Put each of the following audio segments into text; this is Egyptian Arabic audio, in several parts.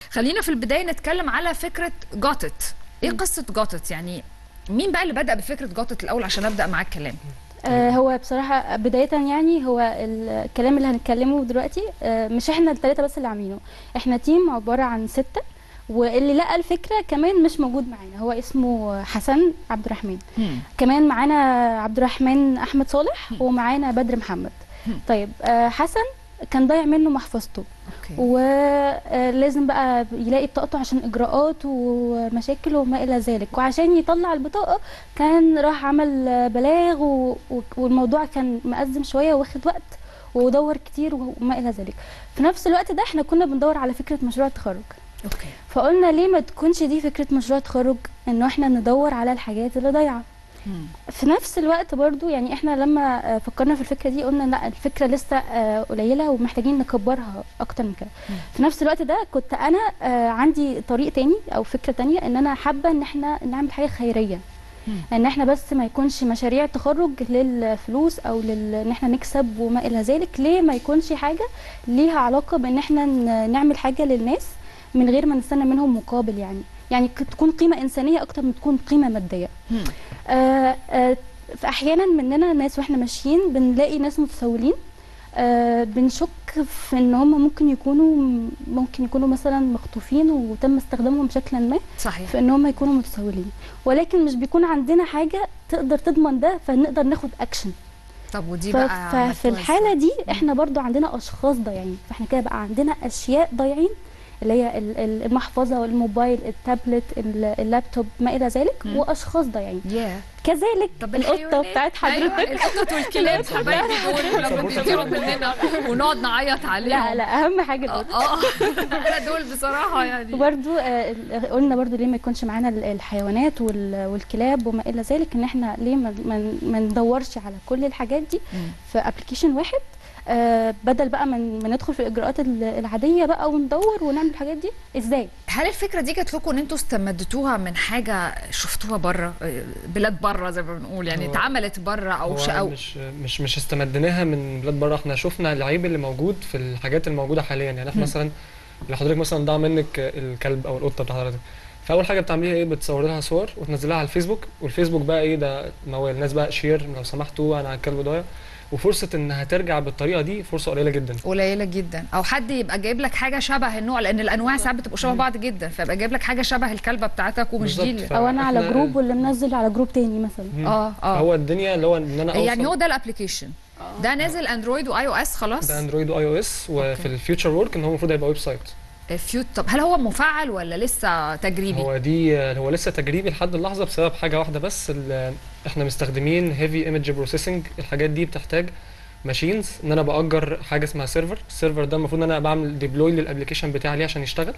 خلينا في البدايه نتكلم على فكره جوتت ايه قصه جوتت يعني مين بقى اللي بدا بفكره جوتت الاول عشان ابدا معاك كلام آه هو بصراحة بداية يعني هو الكلام اللي هنتكلمه دلوقتي آه مش احنا الثلاثة بس اللي عاملينه احنا تيم عبارة عن ستة واللي لقى الفكرة كمان مش موجود معانا هو اسمه حسن عبد الرحمن كمان معانا عبد الرحمن أحمد صالح ومعانا بدر محمد طيب آه حسن كان ضايع منه محفظته اوكي ولازم بقى يلاقي بطاقته عشان اجراءات ومشاكل وما الى ذلك وعشان يطلع البطاقه كان راح عمل بلاغ و... والموضوع كان مأزم شويه واخد وقت ودور كتير وما الى ذلك في نفس الوقت ده احنا كنا بندور على فكره مشروع التخرج اوكي فقلنا ليه ما تكونش دي فكره مشروع تخرج انه احنا ندور على الحاجات اللي ضايعه مم. في نفس الوقت برضو يعني احنا لما فكرنا في الفكره دي قلنا لا الفكره لسه قليله ومحتاجين نكبرها اكتر من كده في نفس الوقت ده كنت انا عندي طريق تاني او فكره تانية ان انا حابه ان احنا نعمل حاجه خيريه ان احنا بس ما يكونش مشاريع تخرج للفلوس او لل... ان احنا نكسب وما الى ذلك ليه ما يكونش حاجه ليها علاقه بان احنا نعمل حاجه للناس من غير ما نستنى منهم مقابل يعني يعني تكون قيمه انسانيه اكتر من تكون قيمه ماديه آه آه فاحيانا مننا ناس واحنا ماشيين بنلاقي ناس متسولين آه بنشك في ان هم ممكن يكونوا ممكن يكونوا مثلا مخطوفين وتم استخدامهم بشكل ما صحيح في ان هم يكونوا متسولين ولكن مش بيكون عندنا حاجه تقدر تضمن ده فنقدر ناخد اكشن طب ودي ف- بقى ففي الحاله دي احنا برضو عندنا اشخاص ضايعين فاحنا كده بقى عندنا اشياء ضايعين اللي هي ال- ال- المحفظه والموبايل التابلت ال- اللابتوب ما الى ذلك مم. واشخاص ضايعين يا كذلك طب القطه الحيوانات؟ بتاعت حضرتك ايوه القطط والكلاب حبايبي دول لما بيطيروا مننا ونقعد نعيط عليهم لا لا اهم حاجه اه القطه اه لا دول بصراحه يعني وبرضو آه، قلنا برضو ليه ما يكونش معانا ال- الحيوانات وال- والكلاب وما الى ذلك ان احنا ليه ما- ما ما ندورش على كل الحاجات دي مم. في ابلكيشن واحد آه، بدل بقى من ما ندخل في الاجراءات ال- العاديه بقى وندور ونعمل الحاجات دي ازاي هل الفكره دي جات لكم ان انتوا استمدتوها من حاجه شفتوها بره بلاد بره زي ما بنقول يعني هو- اتعملت بره او هو ش او مش مش مش استمدناها من بلاد بره احنا شفنا العيب اللي موجود في الحاجات الموجوده حاليا يعني احنا مم. مثلا لو حضرتك مثلا ضاع منك الكلب او القطه بتاع حضرتك فاول حاجه بتعمليها ايه بتصور لها صور وتنزلها على الفيسبوك والفيسبوك بقى ايه ده موال الناس بقى شير لو سمحتوا انا الكلب ضايع وفرصه انها ترجع بالطريقه دي فرصه قليله جدا قليله جدا او حد يبقى جايب لك حاجه شبه النوع لان الانواع ساعات بتبقوا شبه بعض جدا فيبقى جايب لك حاجه شبه الكلبه بتاعتك ومش دي بالظبط. اللي- او انا على فإحنا- جروب واللي منزل على جروب تاني مثلا مم. اه اه هو الدنيا اللي هو ان انا يعني هو أوصل- ده الابلكيشن ده نازل اندرويد واي او اس خلاص ده اندرويد واي او اس وفي أوكي. الفيوتشر ورك ان هو المفروض هيبقى ويب سايت فيوت طب هل هو مفعل ولا لسه تجريبي هو دي هو لسه تجريبي لحد اللحظه بسبب حاجه واحده بس ال- احنا مستخدمين هيفي ايمج بروسيسنج الحاجات دي بتحتاج ماشينز ان انا باجر حاجه اسمها سيرفر السيرفر ده المفروض ان انا بعمل ديبلوي للابلكيشن بتاعي عليه عشان يشتغل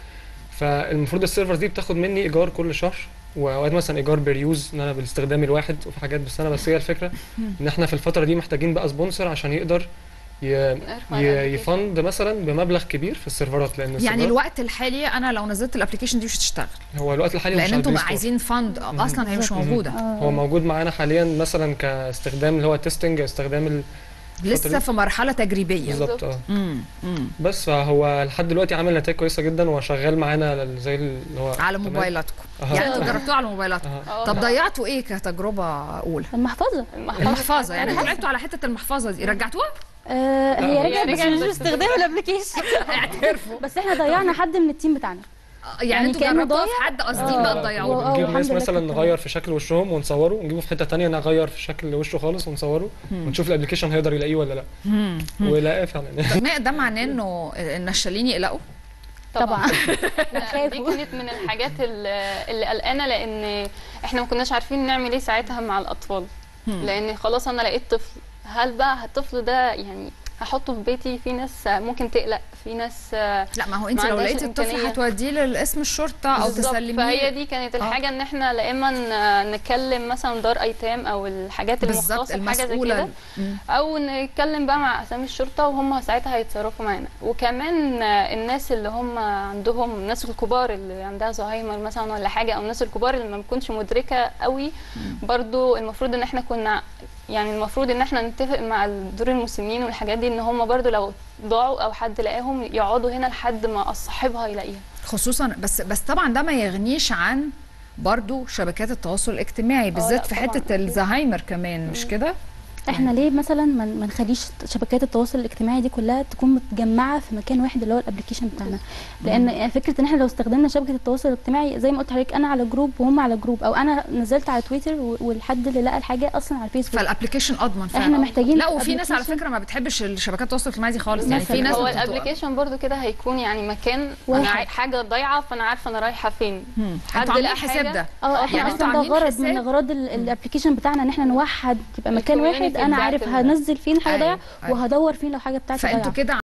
فالمفروض السيرفر دي بتاخد مني ايجار كل شهر واوقات مثلا ايجار بيريوز ان انا بالاستخدام الواحد وفي حاجات بالسنه بس هي الفكره ان احنا في الفتره دي محتاجين بقى سبونسر عشان يقدر ي... نرفع ي... الابلكيشن. يفند مثلا بمبلغ كبير في السيرفرات لان يعني السيرفرات- الوقت الحالي انا لو نزلت الابلكيشن دي مش هتشتغل هو الوقت الحالي مش لان على انتم البلاي ستور. عايزين فند اصلا هي مش بالظبط. موجوده آه. هو موجود معانا حاليا مثلا كاستخدام اللي هو تيستنج استخدام ال... لسه دي. في مرحله تجريبيه بالظبط اه امم امم بس فهو لحد دلوقتي عامل نتائج كويسه جدا وشغال معانا ل- زي اللي هو على تمام. موبايلاتكم أها. يعني انتوا جربتوه على موبايلاتكم أها. آه، طب لا. ضيعتوا ايه كتجربه اولى المحفظه المحفظه يعني انتوا لعبتوا على حته المحفظه دي رجعتوها آه لا، هي هو- رجعت بس رجعت مش بس باستخدام الابلكيشن اعترفوا بس احنا ضيعنا حد من التيم بتاعنا يعني يعني انتوا كأنه جربتوها ضايع؟ في حد قاصدين آه. بقى و- تضيعوه آه. نجيب الحمد ناس لله مثلا كانت نغير في شكل وشهم ونصوره ونجيبه في حته تانية نغير في شكل وشه خالص ونصوره ونشوف الابلكيشن هيقدر يلاقيه ولا لا ويلاقيه فعلا ما ده معناه انه النشالين يقلقوا طبعا دي خافوا. كانت من الحاجات اللي اللي قلقانه لان احنا ما كناش عارفين نعمل ايه ساعتها مع الاطفال لان خلاص انا لقيت طفل هل بقى الطفل ده يعني هحطه في بيتي في ناس ممكن تقلق في ناس لا ما هو انت ما لو عندهاش لقيتي الطفل إمكانية. هتوديه لاسم الشرطه او بالظبط، فهي تسلميه دي كانت آه. الحاجه ان احنا لا اما ن- نكلم مثلا دار ايتام او الحاجات بالظبط المختصه بحاجه زي كده المسؤوله مم. او نتكلم بقى مع اسامي الشرطه وهم ساعتها هيتصرفوا معانا وكمان آه، الناس اللي هم عندهم الناس الكبار اللي عندها زهايمر مثلا ولا حاجه او الناس الكبار اللي ما بتكونش مدركه قوي برضو المفروض ان احنا كنا يعني المفروض ان احنا نتفق مع دور المسنين والحاجات دي ان هم برضو لو ضاعوا او حد لقاهم يقعدوا هنا لحد ما صاحبها يلاقيها خصوصا بس بس طبعا ده ما يغنيش عن برضو شبكات التواصل الاجتماعي بالذات لا في طبعاً، حته أكيد. الزهايمر كمان مش كده احنا ليه مثلا ما ما نخليش شبكات التواصل الاجتماعي دي كلها تكون متجمعه في مكان واحد اللي هو الابلكيشن بتاعنا لان فكره ان احنا لو استخدمنا شبكه التواصل الاجتماعي زي ما قلت لحضرتك انا على جروب وهم على جروب او انا نزلت على تويتر و- والحد اللي لقى الحاجه اصلا على الفيسبوك فالابلكيشن اضمن فعلا احنا محتاجين لا وفي ناس على application فكره ما بتحبش الشبكات التواصل الاجتماعي دي خالص يعني في مثلاً. ناس هو بتبقى- الابلكيشن برضو كده هيكون يعني مكان انا واحد. عاي- حاجه ضايعه فانا عارفه انا رايحه فين مم. حد انتوا عاملين لقى حساب حاجة؟ ده اه احنا يعني انتوا اصلا ده عاملين غرض حساب؟ من اغراض الابلكيشن بتاعنا ان احنا نوحد يبقى مكان الكوميونتي واحد انا بتاعت عارف ال- هنزل فين حاجه أيوة، ضايعه أيوة. وهدور فين لو حاجه بتاعتي فانتوا ضايعه كده